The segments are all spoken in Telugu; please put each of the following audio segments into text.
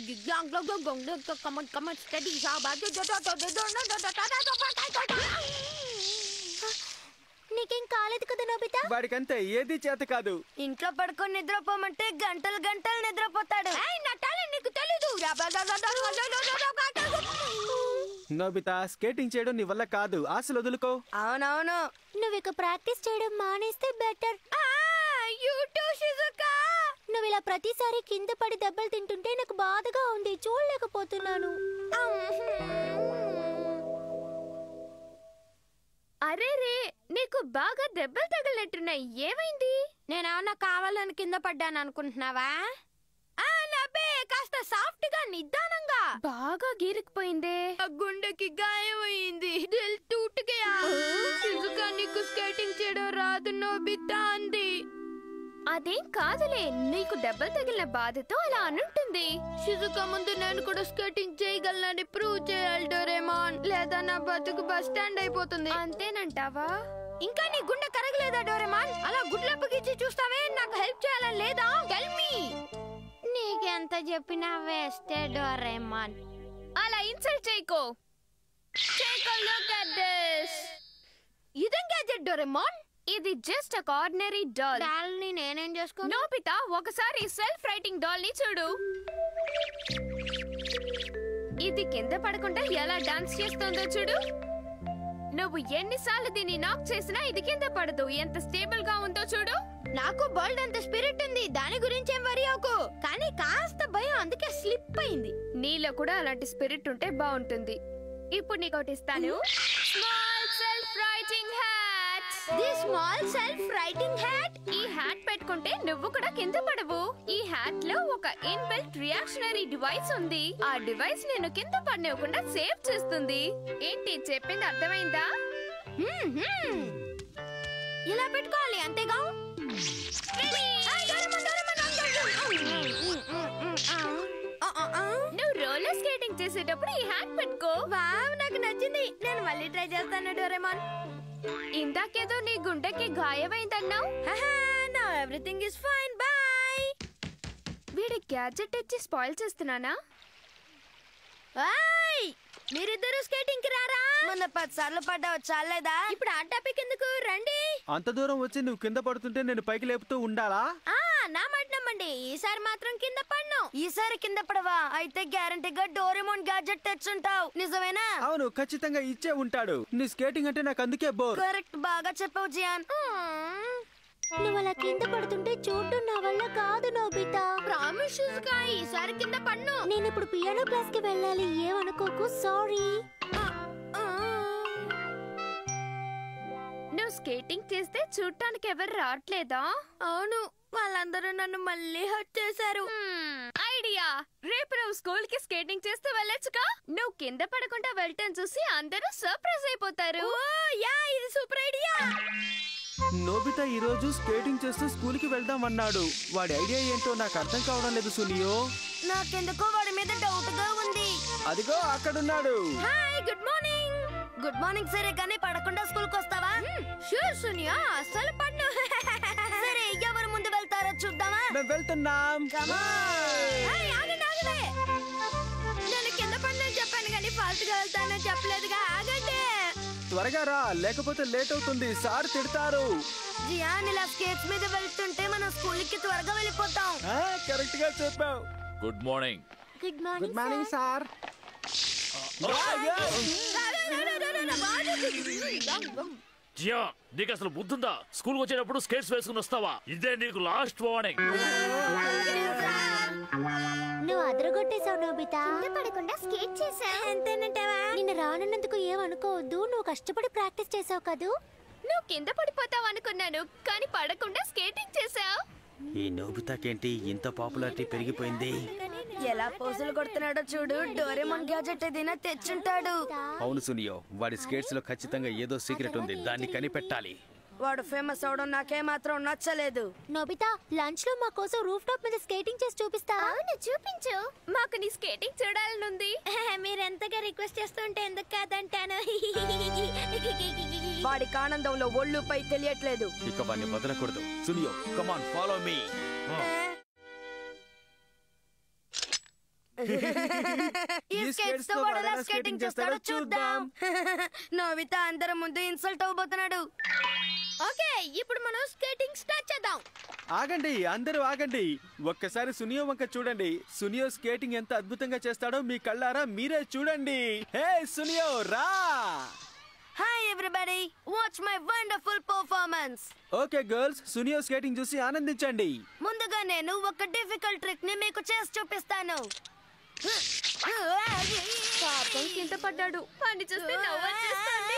నీకేం కాలేదు కదా నోబితా వాడికంతే ఏది చేత కాదు ఇంట్లో పడుకొని నిద్రపోమంటే గంటలు గంటలు నిద్రపోతాడు నటాలి నీకు తెలీదు నోబితా స్కేటింగ్ చేయడం నీ వల్ల కాదు ఆశలు వదులుకో అవునవును నువ్వు ఇక ప్రాక్టీస్ చేయడం మానేస్తే బెటర్ నువ్వు ఇలా ప్రతిసారి కింద పడి దెబ్బలు తింటుంటే నాకు బాధగా ఉంది చూడలేకపోతున్నాను అరే రే నీకు బాగా దెబ్బలు తగిలినట్టున్నాయి ఏమైంది నేనేమన్నా కావాలని కింద పడ్డాను అనుకుంటున్నావా ఆ, నవ్వే, కాస్త సాఫ్ట్ గా నిదానంగా బాగా గీరుకుపోయిందే ఆ గుండెకి గాయమైంది దిల్ టూట్ గయా శిజుకా నీకు స్కేటింగ్ చేయడం రాదు నోబితా అంది అదేం కాదులే నీకు దెబ్బలు తగిలిన బాధతో అలా అనుంటుంది శిజుకా ముందు నేను కూడా స్కేటింగ్ చేయగలనని ప్రూవ్ చేయాలి డోరేమాన్ లేదా నా బతుకు బస్ స్టాండ్ అయిపోతుంది అంతేనంటావా ఇంకా నీ గుండె కరగలేదా డోరేమాన్ అలా గుడ్లప్పగిచ్చి చూస్తావే నాకు హెల్ప్ చేయాలని లేదా టెల్ మీ నీకెంత చెప్పినా వేస్టే డోరేమాన్ అలా ఇన్సల్ట్ చేయకో Take a look at this. ఇదేం గ్యాజెట్ డోరేమాన్ ఇది జస్ట్ ఒక ఆర్డినరీ డాల్ డాల్ని నేనేం చేసుకోను నోబితా ఒకసారి సెల్ఫ్ రైటింగ్ డాల్ ని చూడు ఇది కింద పడకుండా ఎలా డాన్స్ చేస్తుందో చూడు నువ్వు ఎన్నిసార్లు దీన్ని నాక్ చేసినా ఇది కింద పడదు ఎంత స్టేబుల్ గా ఉందో చూడు నాకు బోల్డ్ అంత స్పిరిట్ ఉంది దాని గురించి ఏం వరి అవ్వకు కానీ కాస్త భయం అందుకే స్లిప్ అయింది నీలో కూడా అలాంటి స్పిరిట్ ఉంటే బాగుంటుంది ఇప్పుడు నీకు ఒకటి ఇస్తాను small self writing hat the small self writing hat ఈ హ్యాట్ పెట్టుకుంటే నువ్వు కూడా కింద పడవు ఈ హ్యాట్ లో ఒక ఇన్బిల్ట్ రియాక్షనరీ డివైస్ ఉంది ఆ డివైస్ నేను కింద పడనివ్వకుండా సేవ్ చేస్తుంది ఏంటి చెప్పింది అర్థమైందా ఇలా పెట్టుకోవాలి అంతేగా నువ్వు రోలర్ స్కేటింగ్ చేసేటప్పుడు ఈ హ్యాట్ పెట్టుకో వావ్ నాకు నచ్చింది నేను మళ్ళీ ట్రై చేస్తాను డోరేమాన్ ఇందాకేదో నీ గుండెకి గాయమైందన్నావు now everything is fine bye వీడి గ్యాడ్జెట్ ఇచ్చి స్పాయిల్ చేస్తున్నానా ఓయ్ మీరిద్దరు స్కేటింగ్ కి రారా మొన్న పది సార్లు పడ్డావు చాలేదా ఇప్పుడు ఆ టాపిక్ ఎందుకు రండి అంత దూరం వచ్చి నువ్వు కింద పడుతుంటే నేను పైకి లేపుతూ ఉండాలా ఆ నా మాట నమ్మండి ఈసారి మాత్రం కింద పడ్ను ఈసారి కింద పడవా అయితే గ్యారంటీగా డోరేమోన్ గ్యాడ్జెట్ తెచ్చుంటావు నిజమేనా అవును ఖచ్చితంగా ఇచ్చే ఉంటాడు నీ స్కేటింగ్ అంటే నాకు అందుకే బోర్ కరెక్ట్ బాగా చెప్పావు జియాన్ నువ్వు అలా కింద పడుతుంటే చూడడం నా వల్ల కాదు నోబితా ప్రామిస్ ఈసారి కింద పన్ను నేను ఇప్పుడు పియానో క్లాస్ కి వెళ్ళాలి ఏమనుకోకు సారీ నువ్వు స్కేటింగ్ చేస్తే చూడటానికి ఎవరు రావట్లేదా అవును వాళ్ళందరూ నన్ను మళ్ళీ హట్ చేశారు హ్మ్, ఐడియా రేపు నువ్వు స్కూల్ కి స్కేటింగ్ చేస్తూ వెళ్ళొచ్చుగా నువ్వు కింద పడకుండా వెళ్ళటం చూసి అందరూ సర్ప్రైజ్ అయిపోతారు ఓ యా ఇది సూపర్ ఐడియా నోబితా ఈ రోజు స్కేటింగ్ చేస్తూ స్కూల్ కి వెళ్దాం అన్నాడు వాడి ఐడియా ఏంటో నాకు అర్థం కావడం లేదు సునియో నాకెందుకో వాడి మీద డౌట్ గా ఉంది అదిగో అక్కడున్నాడు hi good morning good morning సరే కానీ పడకుండా స్కూల్ కి వస్తావా షూర్ సునియా అసలు పన్ను సరే ఎవరు ముందు వెళ్తారో చూద్దామా మేము వెళ్తున్నాం ఏయ్, ఆగండి, ఆగండి. నేను కింద పడినని చెప్పాను కానీ ఫాస్ట్ గా వెళ్తానని చెప్పలేదుగా ఆగండి త్వరగా రా లేకపోతే లేట్ అవుతుంది సార్ తిడతారు జియాన్ ఇలా స్కేట్స్ మీద వెళ్తుంటే మనం స్కూల్ కి త్వరగా వెళ్ళిపోతాం కరెక్ట్ గా చెప్పావు good morning good morning good morning sir జియా నీకు అసలు బుద్ధుందా స్కూల్ వచ్చేటప్పుడు స్కేట్స్ వేసుకుని వస్తావా ఇదే నీకు లాస్ట్ వార్నింగ్ నువ్వు అదరగొట్టేశావు నోబితా పడకుండా స్కేట్ చేసావు ఎంతేనంటావా నిన్ను రానున్నందుకు ఏమనుకోవద్దు నువ్వు కష్టపడి ప్రాక్టీస్ చేసావు కదూ నువ్వు కింద పడిపోతావు అనుకున్నాను కానీ పడకుండా స్కేటింగ్ చేసావు ఈ నోబితాకేంటి ఇంత పాపులారిటీ పెరిగిపోయింది ఎలా పోజులు కొడుతున్నాడో చూడు డోరేమోన్ గ్యాజెట్ ఏదైనా తెచ్చుంటాడు అవును సునియో వాడి స్కేట్స్ లో ఖచ్చితంగా ఏదో సీక్రెట్ ఉంది దాన్ని కనిపెట్టాలి వాడు ఫేమస్ అవడం నాకే మాత్రం నచ్చలేదు నోబితా లంచ్ లో మా కోసం రూఫ్ టాప్ మీద స్కేటింగ్ చేసి చూపిస్తా అవును చూపించు మాకు నీ స్కేటింగ్ చూడాలనుంది మీరు ఎంతగా రిక్వెస్ట్ చేస్తుంటే ఎందుకు కాదంటాను వాడికి ఆనందంలో ఒళ్ళుపై తెలియట్లేదు ఇక వాడిని వదలకూడదు సునియో కమాన్ ఫాలో మీ ఈ ఈ స్కేట్స్ skates తో తో వాడు ఎలా వాడు ఎలా స్కేటింగ్ skating చేస్తాడో చేస్తాడో చూద్దాం నోబిత అందరి ముందు ఇన్సల్ట్ అవబోతున్నాడు ఓకే ఇప్పుడు మనం స్కేటింగ్ స్టార్ట్ చేద్దాం ఆగండి అందరూ ఆగండి ఒక్కసారి సునియో వంక చూడండి సునియో స్కేటింగ్ ఎంత అద్భుతంగా చేస్తాడో మీ కళ్ళారా మీరే చూడండి హే సునియో రా hi everybody watch my wonderful performance okay girls Suneo skating చూసి ఆనందించండి ముందుగా నేను ఒక డిఫికల్ట్ ట్రిక్ ని మీకు చేసి చూపిస్తాను పాపం కింద పడ్డాడు వాడిని చూస్తే నవ్వొచ్చేస్తుంది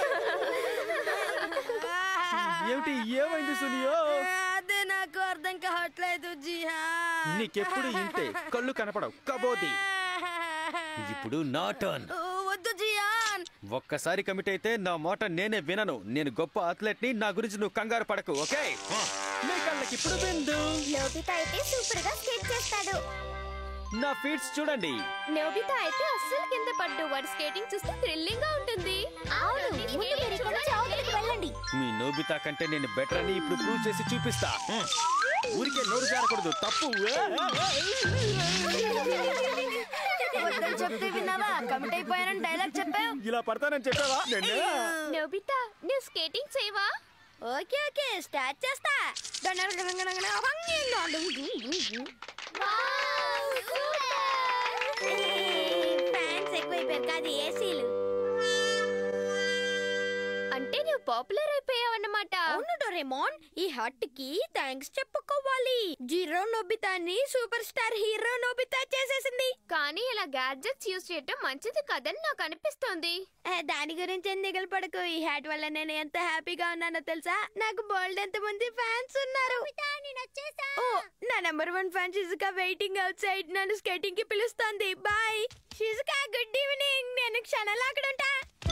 ఏమిటి ఏమైంది సునియో అదే నాకు అర్థం కావట్లేదు జిహా నీకెప్పుడు ఇంతే కళ్ళు కనపడవు కబోది ఇప్పుడు నా టర్న్ వద్దు జియాన్ ఒక్కసారి కమిట్ అయితే నా మాట నేనే వినను నేను గొప్ప అథ్లెట్ ని నా గురించి నువ్వు కంగారు పడకు ఓకే మీ కళ్ళకి ఇప్పుడు బిందు నోబితా అయితే సూపర్ గా స్కేట్ చేస్తాడు నా ఫీట్స్ చూడండి నోబితా అయితే అస్సలు కింద పడ్డు వాడి స్కేటింగ్ చూస్తే థ్రిల్లింగ్ గా ఉంటుంది అవును ముందు మీరు ఇక్కడ నుంచి అవతలికి వెళ్ళండి మీ నోబితా కంటే నేను బెటర్ అని ఇప్పుడు ప్రూవ్ చేసి చూపిస్తా హ్మ్. ఊరికే నోరు జారకూడదు తప్పు వద్దని చెప్తే విన్నావా కమిట్ అయిపోయానని డైలాగ్ చెప్పావు ఇలా పడతానని చెప్పావా నిన్నే? నోబితా నువ్వు స్కేటింగ్ చేయవా ఓకే ఓకే స్టార్ట్ చేస్తా ఫ్యాన్స్ ఎక్కువైపోయారు కాదు ఏసీలు అంటే నువ్వు పాపులర్ అయిపోయావన్నమాట అవును డోరేమోన్ ఈ హట్ కి థ్యాంక్స్ చెప్పుకోవాలి జీరో నోబితాని సూపర్ స్టార్ హీరో నోబితా చేసేసింది కానీ ఇలా గ్యాడ్జెట్స్ యూజ్ చేయటం మంచిది కదని నాకు అనిపిస్తోంది ఏ, దాని గురించి ఎందుకు పడకు ఈ హ్యాట్ వల్ల నేను ఎంత హ్యాపీగా ఉన్నానో తెలుసా నాకు బోల్డ్ ఎంత మంది ఫ్యాన్స్ ఉన్నారు ఓ నా number one fan Shizuka waiting outside నన్ను స్కేటింగ్ కి పిలుస్తోంది బాయ్ షిజుకా గుడ్ ఈవినింగ్ నేను క్షణాలు అక్కడ ఉంటా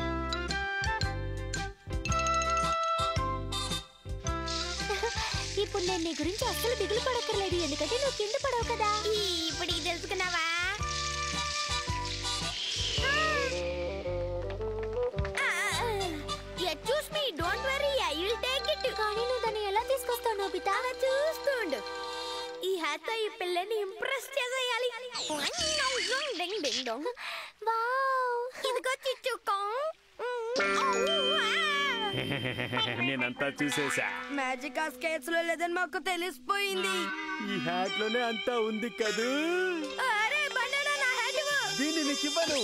ఇప్పుడు నేను నీ గురించి అస్సలు దిగులు పడక్కర్లేదు ఎందుకంటే నువ్వు కింద పడవు కదా ఇప్పుడు ఇది తెలుసుకున్నావా choose me don't worry I will take it కానీ నువ్వు దాన్ని ఎలా తీసుకొస్తావు నోబితా చూస్తుండు ఈ హ్యాట్ ఈ పిల్లని ఇంప్రెస్ చేసేయాలి డింగ్ డింగ్ డోంగ్ వావ్ ఇదిగో చిచ్చుకో నేనంతా చూసేసా మ్యాజిక్ ఆ స్కేట్స్ లో లేదని మాకు తెలిసిపోయింది ఈ హ్యాట్ లోనే అంతా ఉంది కదూ అరే బనానా నా హ్యాట్ ఇవ్వు. దీన్ని నీకు ఇవ్వను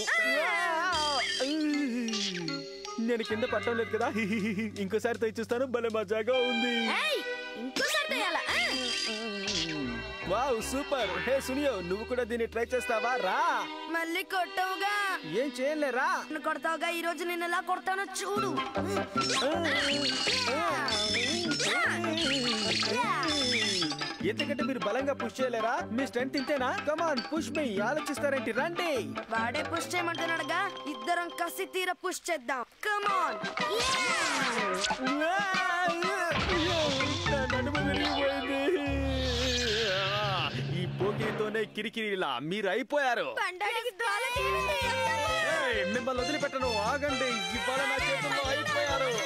నేను కింద పట్టం లేదు కదా ఇంకోసారి తెచ్చి చూస్తాను భలే మజాగా ఉంది ఏయ్, ఇంకోసారి చేయాలా ఆ. వావ్ సూపర్ హే సునియో నువ్వు కూడా దీన్ని ట్రై చేస్తావా రా మళ్ళీ కొట్టవుగా ఏం చేయలేరా నన్ను కొడతావుగా ఈ రోజు నేను ఎలా కొడతానో చూడు ఎందుకంటే మీరు బలంగా పుష్ చేయలేరా మీ స్ట్రెంత్ ఇంతేనా కమాన్ పుష్ మీ ఆలోచిస్తారేంటి రండి వాడే పుష్ చేయమంటున్నాడుగా ఇద్దరం కసి తీర పుష్ చేద్దాం కమాన్ నా నడుము విరిగిపోయింది ఈ పోటీతోనే కిరికిరిలా మీరు అయిపోయారు పండడికి ద్వారా తీరండి. ఏయ్, మిమ్మల్ని వదిలిపెట్టను ఆగండి ఇవాళ నా చేతుల్లో అయిపోయారు